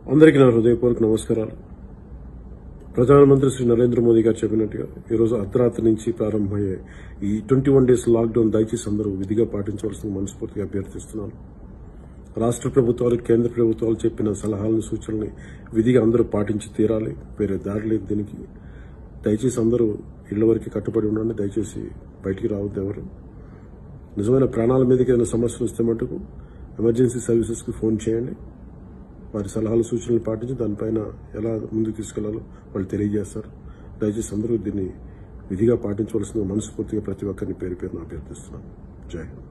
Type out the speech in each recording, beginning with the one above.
అందరికీ నా హృదయపూర్వక నమస్కారాలు ప్రధానమంత్రి శ్రీ నరేంద్ర మోదీ గారు చెప్పినట్టుగా ఈరోజు అర్ధరాత్రి నుంచి ప్రారంభమయ్యే ఈ ట్వంటీ వన్ డేస్ లాక్డౌన్ దయచేసి అందరూ విధిగా పాటించవలసిన మనస్ఫూర్తిగా అభ్యర్థిస్తున్నాను రాష్ట్ర ప్రభుత్వాలు కేంద్ర ప్రభుత్వాలు చెప్పిన సలహాలను సూచనల్ని విధిగా అందరూ పాటించి తీరాలి వేరే దారి లేదు దీనికి దయచేసి అందరూ ఇళ్ల వరకు కట్టుబడి ఉండండి దయచేసి బయటికి రావద్దు ఎవరు నిజమైన ప్రాణాల మీదకి ఏదైనా సమస్యలు వస్తే మటుకు ఎమర్జెన్సీ సర్వీసెస్కి ఫోన్ చేయండి వారి సలహాలు సూచనలు పాటించి దానిపైన ఎలా ముందుకు తీసుకెళ్లాలో వాళ్ళు తెలియజేస్తారు దయచేసి అందరూ దీన్ని విధిగా పాటించవలసిన మనస్ఫూర్తిగా ప్రతి ఒక్కరిని పేరు పేరున అభ్యర్థిస్తున్నాను జై హింద్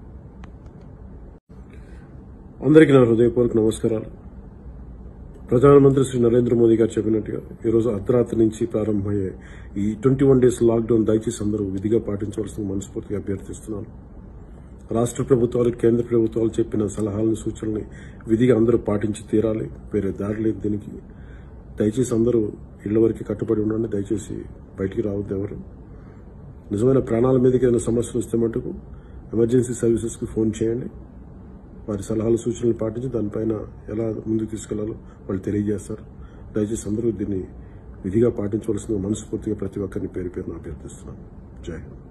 అందరికీ నా హృదయపూర్వక నమస్కారాలు ప్రధానమంత్రి శ్రీ నరేంద్ర మోదీ గారు చెప్పినట్టుగా ఈరోజు అర్ధరాత్రి నుంచి ప్రారంభమయ్యే ఈ ట్వంటీ వన్ డేస్ లాక్డౌన్ దయచేసి అందరూ విధిగా పాటించవలసిన మనస్ఫూర్తిగా అభ్యర్థిస్తున్నాను రాష్ట్ర ప్రభుత్వాలు కేంద్ర ప్రభుత్వాలు చెప్పిన సలహాలను సూచనల్ని విధిగా అందరూ పాటించి తీరాలి వేరే దారి లేదు దీనికి దయచేసి అందరూ ఇళ్ల వరకు కట్టుబడి ఉండండి దయచేసి బయటికి రావద్దు ఎవరు నిజమైన ప్రాణాల మీదకి ఏదైనా సమస్యలు వస్తే మటుకు ఎమర్జెన్సీ సర్వీసెస్కి ఫోన్ చేయండి వారి సలహాలు సూచనలు పాటించి దానిపైన ఎలా ముందుకు తీసుకెళ్లాలో వాళ్ళు తెలియజేస్తారు దయచేసి అందరూ దీన్ని విధిగా పాటించవలసిన మనస్ఫూర్తిగా ప్రతి ఒక్కరిని పేరు పేరున అభ్యర్థిస్తున్నాను జై హింద్